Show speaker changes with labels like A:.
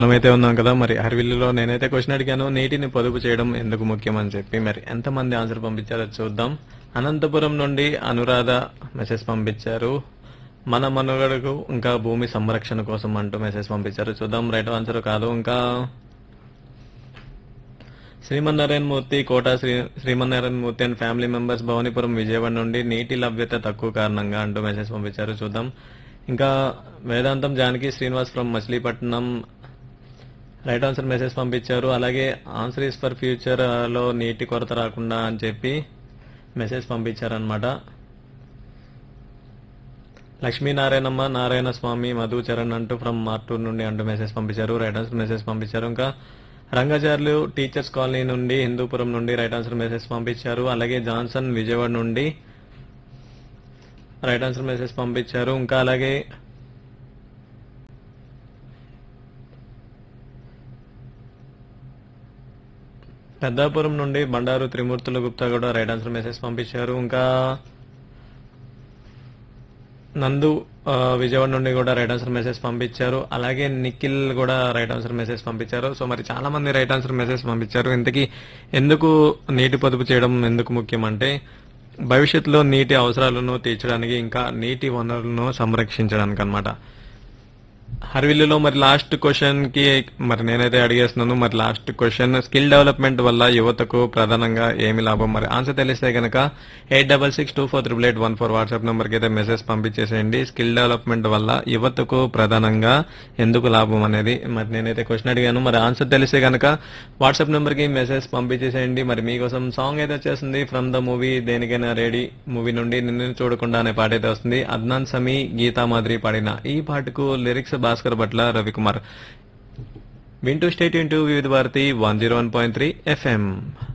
A: మనమైతే ఉన్నాం కదా మరి అరవిల్లులో నేనైతే క్వశ్చన్ అడిగాను నీటిని పొదుపు చేయడం ఎందుకు ముఖ్యం అని చెప్పి మరి ఎంతమంది ఆన్సర్ పంపించారో చూద్దాం అనంతపురం నుండి అనురాధ మెసేజ్ పంపించారు మన మనుగడకు ఇంకా భూమి సంరక్షణ కోసం అంటూ మెసేజ్ పంపించారు చూద్దాం రైట్ ఆన్సర్ కాదు ఇంకా Srimannarayana Murthy Kota Sri Srimannarayana Murthy and family members Bhavanipuram Vijayawada నుండి నీటి లభ్యత తక్కువ కారణంగా అంటూ మెసేజ్ పంపించారు చూద్దాం ఇంకా Vedantam Janaki Srinivas from Machilipatnam right answer message పంపించారు అలాగే ఆన్సర్ ఇస్ ఫర్ ఫ్యూచర్ లో నీటి కొరత రాకుండా అని చెప్పి మెసేజ్ పంపించారనమాట లక్ష్మీనారాయణమ్మ నారాయణ స్వామి మధు చరణ్ అంటూ ఫ్రమ్ మార్టూర్ నుండి అంటూ మెసేజ్ పంపించారు రైట్ ఆన్సర్ మెసేజ్ పంపించారు ఇంకా రంగజార్లు టీచర్స్ కాలనీ నుండి హిందూపురం నుండి రైట్ ఆన్సర్ మెసేజ్ పంపించారు అలాగే జాన్సన్ విజయవాడ నుండి రైట్ ఆన్సర్ మెసేజ్ పంపించారు ఇంకా అలాగే పెద్దాపురం నుండి బండారు త్రిమూర్తుల గుప్తా కూడా రైట్ ఆన్సర్ మెసేజ్ పంపించారు ఇంకా నందు ఆ, విజయవాడ నుండి కూడా రైట్ ఆన్సర్ మెసేజ్ పంపించారు అలాగే నిఖిల్ కూడా రైట్ ఆన్సర్ మెసేజ్ పంపించారు సో మరి చాలా మంది రైట్ ఆన్సర్ మెసేజ్ పంపించారు ఇంతకీ ఎందుకు నీటి పొదుపు చేయడం ఎందుకు ముఖ్యం అంటే భవిష్యత్తులో నీటి అవసరాలను తీర్చడానికి ఇంకా నీటి వనరులను సంరక్షించడానికి అన్నమాట హర్విల్లులో మరి లాస్ట్ క్వశ్చన్ కి మరి నేనైతే అడిగేస్తున్నాను మరి లాస్ట్ క్వశ్చన్ స్కిల్ డెవలప్మెంట్ వల్ల యువతకు ప్రధానంగా ఏమి లాభం మరి ఆన్సర్ తెలిస్తే కనుక eight double six two four triple eight one four WhatsApp number కి అయితే మెసేజ్ పంపించేసేయండి స్కిల్ డెవలప్మెంట్ వల్ల యువతకు ప్రధానంగా ఎందుకు లాభం అనేది మరి నేనైతే క్వశ్చన్ అడిగాను మరి ఆన్సర్ తెలిస్తే కనుక వాట్సాప్ నెంబర్ కి మెసేజ్ పంపించేసేయండి మరి మీకోసం సాంగ్ అయితే వచ్చేస్తుంది from the movie Denikaina ready movie నుండి నిన్ను చూడకుండా అనే పాట అయితే వస్తుంది అద్నాన్ సమీ గీతా మాదిరి పాడిన ఈ పాటకు లిరిక్స్ భాస్కర్ భట్ల రవికుమార్ వింటూ స్టేట్ ఇంటూ Vividh Bharati one zero one point three FM